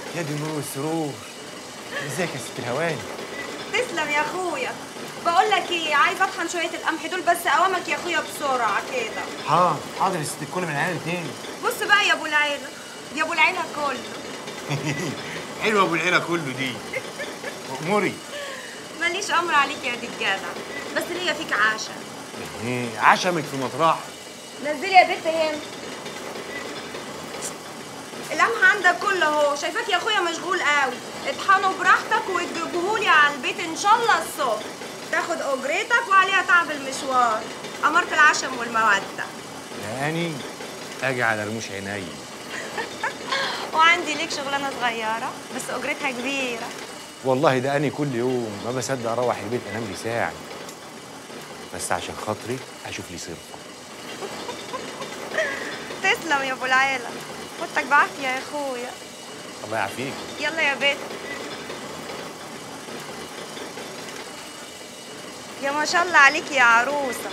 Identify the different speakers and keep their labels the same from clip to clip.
Speaker 1: يا دي النور والسرور ازيك يا ست الهواني
Speaker 2: تسلم يا اخويا بقول لك ايه عايز اطحن شويه القمح دول بس اوامك يا اخويا بسرعه كده
Speaker 1: حاضر حاضر يا ست الكل من عيال اتنين
Speaker 2: بص بقى يا ابو العيله يا ابو العيله كله
Speaker 1: حلوه ابو العيله كله دي اموري
Speaker 2: ماليش امر عليك يا دي الجدع بس ليا فيك عشا
Speaker 1: ايه عشمك في مطرح
Speaker 2: نزلي يا بنت هنا القمح عندك كله اهو شايفاك يا اخويا مشغول قوي اطحنه براحتك وتجيبهولي على البيت ان شاء الله الصبح تاخد اجرتك وعليها تعب المشوار امرت العشم والموده
Speaker 1: يعني اجي على رموش عيني
Speaker 2: وعندي ليك شغلانه صغيره بس اجرتها كبيره
Speaker 1: والله ده اني كل يوم ما بصدق اروح البيت انام لي ساعه بس عشان خاطري اشوف لي صرفه
Speaker 2: تسلم يا ابو العيله فوتك بعافيه يا اخويا
Speaker 1: الله يعافيك
Speaker 2: يلا يا بت يا ما شاء الله عليك يا عروسه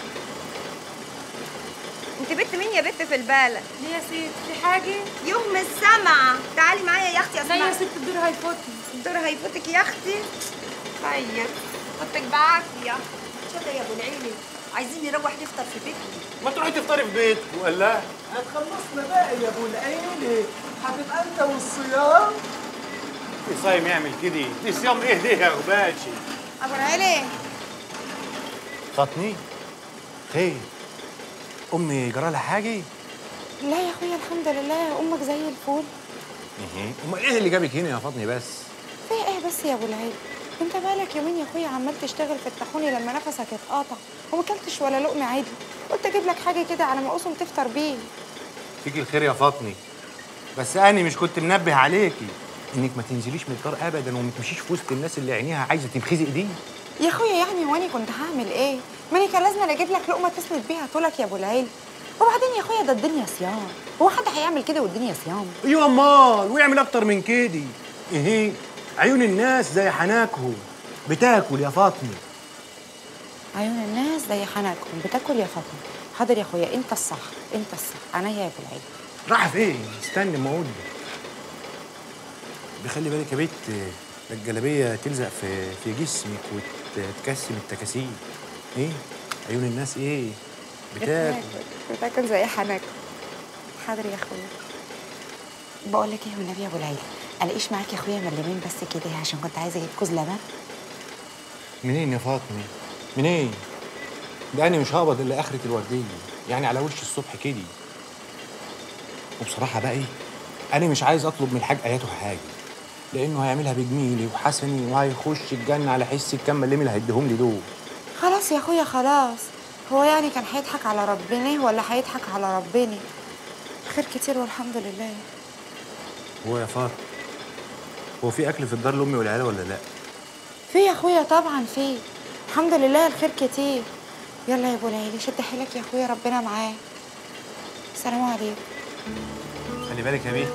Speaker 2: انت بنت مين يا بت في البالة
Speaker 3: ليه يا ست في حاجة؟
Speaker 2: يوم السمعة تعالي معايا يا اختي
Speaker 3: لا يا
Speaker 2: اسمعي
Speaker 3: ست الدور هيفوتني
Speaker 2: الدور هيفوتك يا اختي طيب فوتك بعافيه
Speaker 4: شكرا يا ابو العيلي عايزين نروح نفطر في بيتنا
Speaker 1: ما تروحي تفطري في بيتكم ولا
Speaker 5: هتخلصنا بقى يا ابو العيلي هتبقى انت والصيام
Speaker 1: في صايم يعمل كده دي صيام ايه ده يا غباشي
Speaker 2: ابو العيلي
Speaker 1: فاطمي خير امي جرى لها حاجه
Speaker 6: لا يا اخويا الحمد لله امك زي الفل
Speaker 1: ايه امال ايه اللي جابك هنا يا فاطمي بس
Speaker 6: في ايه بس يا ابو العيد انت بقالك يومين يا اخويا عمال تشتغل في الطاحوني لما نفسك اتقطع وما اكلتش ولا لقمه عادي قلت اجيب لك حاجه كده على ما اقسم تفطر بيه
Speaker 1: فيك الخير يا فاطمي بس انا مش كنت منبه عليكي انك ما تنزليش من الدار ابدا وما تمشيش في وسط الناس اللي عينيها عايزه تبخزي ايديه
Speaker 6: يا اخويا يعني وانا كنت هعمل ايه ماني كان لازم اجيب لك لقمه تسند بيها طولك يا ابو العيل وبعدين يا اخويا ده الدنيا صيام هو حد هيعمل كده والدنيا صيام
Speaker 1: ايوه امال ويعمل اكتر من كده ايه عيون الناس زي حناكهم بتاكل يا فاطمه
Speaker 6: عيون الناس زي حنكهم بتاكل يا فاطمه حاضر يا اخويا انت الصح انت الصح عينيا يا ابو العيل
Speaker 1: راح فين استنى ما اقول لك بخلي بالك يا بنت لا الجلابيه تلزق في في جسمك وتكسم التكاسيم ايه عيون الناس ايه بتاكل
Speaker 6: بتاكل زي حنكهم حاضر يا اخويا بقول لك ايه والنبي يا ابو العيل الاقيش معاك يا اخويا ملمين بس كده عشان كنت عايزه اجيب كوز لبن
Speaker 1: منين يا فاطمه منين ده انا مش هقبض الا اخره الورديه يعني على وش الصبح كده وبصراحه بقى ايه انا مش عايز اطلب من الحاج اياته حاجه لانه هيعملها بجميلي وحسني وهيخش الجنه على حس الكم اللي اللي هيديهم لي دول
Speaker 6: خلاص يا اخويا خلاص هو يعني كان هيضحك على ربنا ولا هيضحك على ربنا خير كتير والحمد لله
Speaker 1: هو يا فاطمه هو في اكل في الدار لامي والعيله ولا لا
Speaker 6: في يا اخويا طبعا في الحمد لله الخير كتير يلا يا ابو العيلي شد حيلك يا اخويا ربنا معاه السلام عليكم
Speaker 1: خلي بالك يا بيه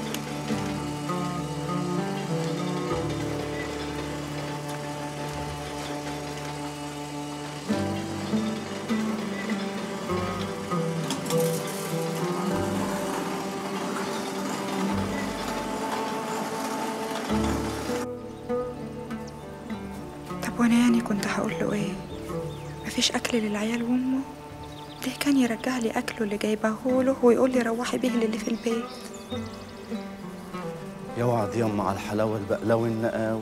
Speaker 6: طب وانا يعني كنت هقول له ايه مفيش اكل للعيال وامه ليه كان يرجع لي اكله اللي جايبه له ويقول لي روحي بيه للي في البيت
Speaker 5: يا وعد يما على الحلاوه البقلاوه النقاوي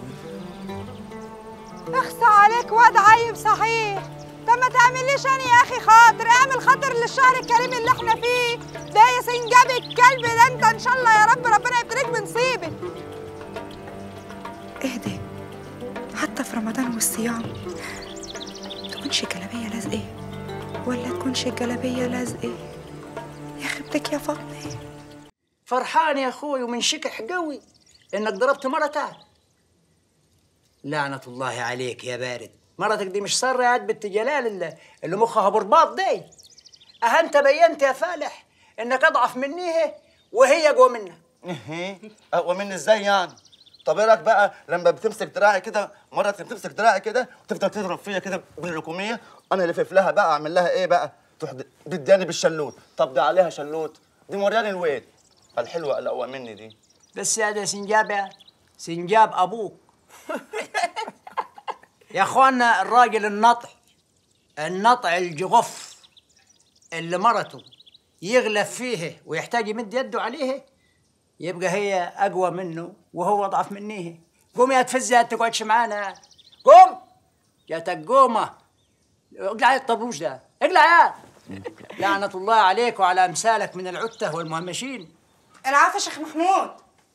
Speaker 7: اخصى عليك واد عيب صحيح طب ما تعمليش انا يا اخي خاطر اعمل خاطر للشهر الكريم اللي احنا فيه ده يا سنجاب الكلب ده انت ان شاء الله يا رب ربنا يبتليك بنصيبك
Speaker 6: اهدي حتى في رمضان والصيام تكونش الجلابية لازقة ولا تكونش الجلابية لازقة يا خيبتك يا فاطمة
Speaker 8: فرحان يا اخوي ومنشكح قوي انك ضربت مرتك لعنة الله عليك يا بارد مرتك دي مش سارة يا بنت جلال اللي, اللي مخها برباط دي اه انت بينت يا فالح انك اضعف منيه وهي اقوى منك
Speaker 5: ايه اقوى مني ازاي يعني طب ايه رايك بقى لما بتمسك دراعي كده مره بتمسك دراعي كده وتفضل تضرب فيا كده بالركوميه انا لفف لها بقى اعمل لها ايه بقى تروح تداني بالشلوت طب ده عليها شلوت دي مرياني الويل الحلوه الاقوى مني دي
Speaker 8: بس هذا سنجاب يا سنجاب ابوك يا اخوانا الراجل النطع النطع الجغف اللي مرته يغلف فيه ويحتاج يمد يده عليه يبقى هي اقوى منه وهو اضعف منيه قوم يا تفزي تقعدش معانا قوم جاتك قومه اقلع يا الطبوش ده اقلع يا لعنة الله عليك وعلى أمثالك من العتة والمهمشين
Speaker 6: العفو يا شيخ محمود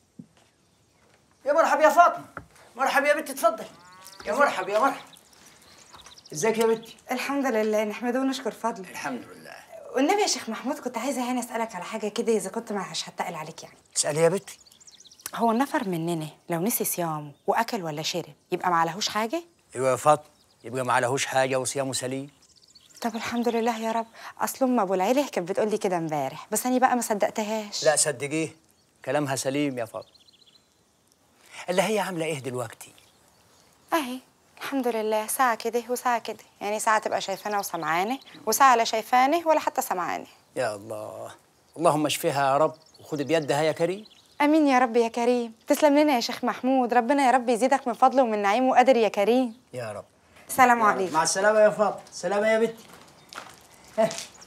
Speaker 8: يا مرحب يا فاطمة مرحب يا بنتي اتفضل يا مرحب يا مرحب ازيك يا بنتي
Speaker 6: الحمد لله نحمده ونشكر فضله
Speaker 8: الحمد لله
Speaker 6: والنبي يا شيخ محمود كنت عايزه هنا اسالك على حاجه كده اذا كنت مش هتقل عليك يعني
Speaker 8: اسألي يا بنتي
Speaker 6: هو النفر مننا لو نسي صيامه واكل ولا شرب يبقى ما عليهوش حاجه
Speaker 8: ايوه يا فاطمة يبقى ما عليهوش حاجة وصيامه سليم
Speaker 6: طب الحمد لله يا رب اصل ام ابو العيله كانت بتقول لي كده امبارح بس انا بقى ما صدقتهاش
Speaker 8: لا صدقيه كلامها سليم يا فاطمة اللي هي عاملة ايه دلوقتي
Speaker 6: اهي الحمد لله ساعة كده وساعة كده يعني ساعة تبقى شايفانا وسمعاني وساعة لا شايفاني ولا حتى سمعاني
Speaker 8: يا الله اللهم اشفيها يا رب وخد بيدها يا كريم
Speaker 6: امين يا رب يا كريم تسلم لنا يا شيخ محمود ربنا يا رب يزيدك من فضله ومن نعيمه وقدر يا كريم
Speaker 8: يا رب
Speaker 6: سلام عليكم
Speaker 8: مع السلامة يا فاطمة سلامة يا بنتي ها.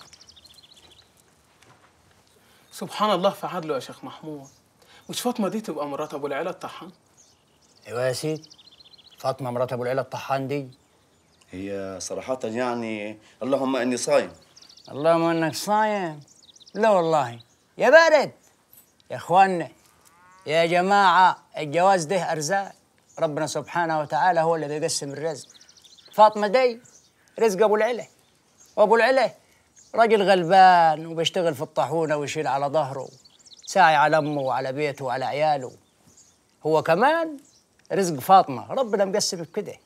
Speaker 9: سبحان الله في عدله يا شيخ محمود مش فاطمه دي تبقى مرات ابو العلا الطحان
Speaker 8: ايوه يا سيدي فاطمة مرات ابو العلا الطحان دي
Speaker 5: هي صراحة يعني اللهم اني صايم
Speaker 8: اللهم انك صايم لا والله يا بارد يا اخوانا يا جماعة الجواز ده أرزاق ربنا سبحانه وتعالى هو اللي بيقسم الرزق فاطمة دي رزق أبو العلا وأبو العلا راجل غلبان وبيشتغل في الطاحونة ويشيل على ظهره ساعي على أمه وعلى بيته وعلى عياله هو كمان رزق فاطمة ربنا مقسم بكده